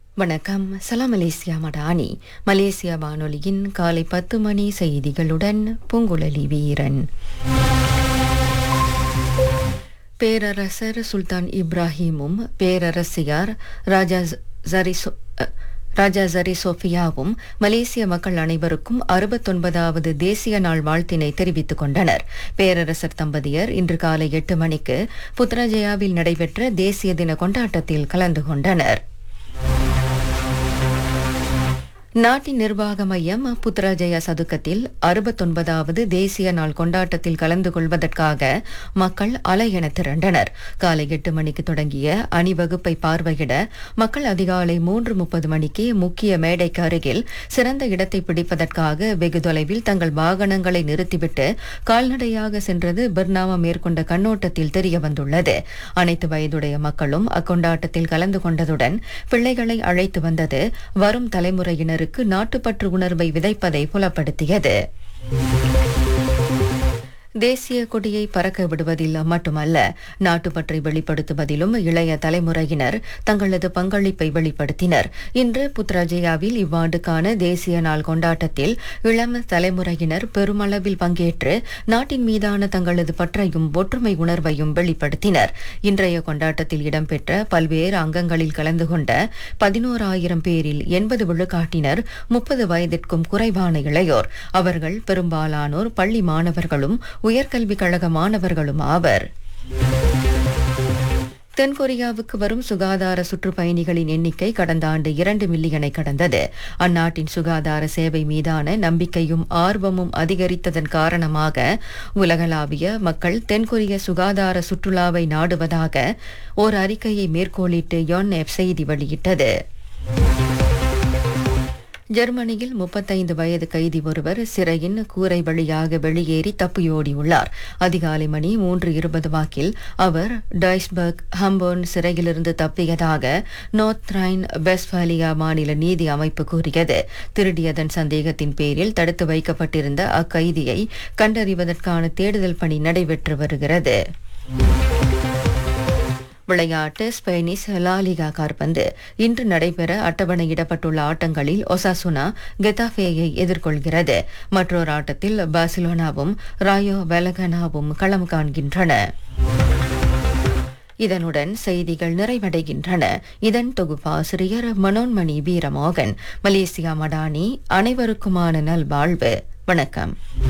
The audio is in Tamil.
வணக்கம் சலாம் மலேசியா மடானி மலேசியா வானொலியின் காலை பத்து மணி செய்திகளுடன் பூங்குழலி வீரன் பேரரசர் சுல்தான் இப்ராஹிமும் பேரரசியார் ராஜா ஜரிசோ அ, ராஜா ஜரி சோஃபியாவும் மலேசிய மக்கள் அனைவருக்கும் அறுபத்தொன்பதாவது தேசிய நாள் வாழ்த்தினை தெரிவித்துக் கொண்டனர் பேரரசர் தம்பதியர் இன்று காலை எட்டு மணிக்கு புத்ராஜயாவில் நடைபெற்ற தேசிய தின கொண்டாட்டத்தில் கலந்து கொண்டனர் நாட்டின் நிர்வாக மையம் புத்ராஜயா சதுக்கத்தில் அறுபத்தொன்பதாவது தேசிய நாள் கொண்டாட்டத்தில் கலந்து கொள்வதற்காக மக்கள் அலையென திரண்டனர் காலை எட்டு மணிக்கு தொடங்கிய அணிவகுப்பை பார்வையிட மக்கள் அதிகாலை மூன்று முப்பது மணிக்கு முக்கிய மேடைக்கு அருகில் சிறந்த இடத்தை பிடிப்பதற்காக வெகு தொலைவில் தங்கள் வாகனங்களை நிறுத்திவிட்டு கால்நடையாக சென்றது பர்னாமா மேற்கொண்ட கண்ணோட்டத்தில் தெரிய வந்துள்ளது அனைத்து வயதுடைய மக்களும் அக்கொண்டாட்டத்தில் கலந்து கொண்டதுடன் பிள்ளைகளை அழைத்து வந்தது வரும் தலைமுறையினருக்கு நாட்டுப்பற்று உணர்வை விதைப்பதை புலப்படுத்தியது தேசிய கொடியை பறக்க விடுவதில் மட்டுமல்ல நாட்டுப்பற்றை வெளிப்படுத்துவதிலும் இளைய தலைமுறையினர் தங்களது பங்களிப்பை வெளிப்படுத்தினர் இன்று புத்ராஜயாவில் இவ்வாண்டுக்கான தேசிய நாள் கொண்டாட்டத்தில் இளம் தலைமுறையினர் பெருமளவில் பங்கேற்று நாட்டின் மீதான தங்களது பற்றையும் ஒற்றுமை உணர்வையும் வெளிப்படுத்தினர் இன்றைய கொண்டாட்டத்தில் இடம்பெற்ற பல்வேறு அங்கங்களில் கலந்து கொண்ட பதினோராயிரம் பேரில் எண்பது விழுக்காட்டினர் முப்பது வயதிற்கும் குறைவான இளையோர் அவர்கள் பெரும்பாலானோர் பள்ளி மாணவர்களும் உயர்கல்விக் கழக மாணவர்களும் ஆவர் தென்கொரியாவுக்கு வரும் சுகாதார சுற்றுப்பயணிகளின் எண்ணிக்கை கடந்த ஆண்டு இரண்டு மில்லியனை கடந்தது அந்நாட்டின் சுகாதார சேவை மீதான நம்பிக்கையும் ஆர்வமும் அதிகரித்ததன் காரணமாக உலகளாவிய மக்கள் தென்கொரிய சுகாதார சுற்றுலாவை நாடுவதாக ஓர் அறிக்கையை மேற்கோளிட்டு யோன் எப் செய்தி வெளியிட்டது ஜெர்மனியில் முப்பத்தைந்து வயது கைதி ஒருவர் சிறையின் கூரை வழியாக வெளியேறி தப்பியோடியுள்ளார் அதிகாலை மணி மூன்று இருபது வாக்கில் அவர் டைஸ்பர்க் ஹம்போர்ன் சிறையிலிருந்து தப்பியதாக நார்த் ரைன் வெஸ்ட்பாலியா மாநில நீதி அமைப்பு கூறியது திருடியதன் சந்தேகத்தின் பேரில் தடுத்து வைக்கப்பட்டிருந்த அக்கைதியை கண்டறிவதற்கான தேடுதல் பணி நடைபெற்று வருகிறது விளையாட்டு ஸ்பெயினிஸ் லாலிகா கார்பந்து இன்று நடைபெற அட்டவணையிடப்பட்டுள்ள ஆட்டங்களில் ஒசாசுனா கெத்தாஃபேயை எதிர்கொள்கிறது மற்றொரு ஆட்டத்தில் பார்சிலோனாவும் ராயோ வெலகனாவும் களம் காண்கின்றன இதனுடன் செய்திகள் நிறைவடைகின்றன இதன் தொகுப்பாசிரியர் மனோன்மணி வீரமோகன் மலேசியா மடானி அனைவருக்குமான நல்வாழ்வு வணக்கம்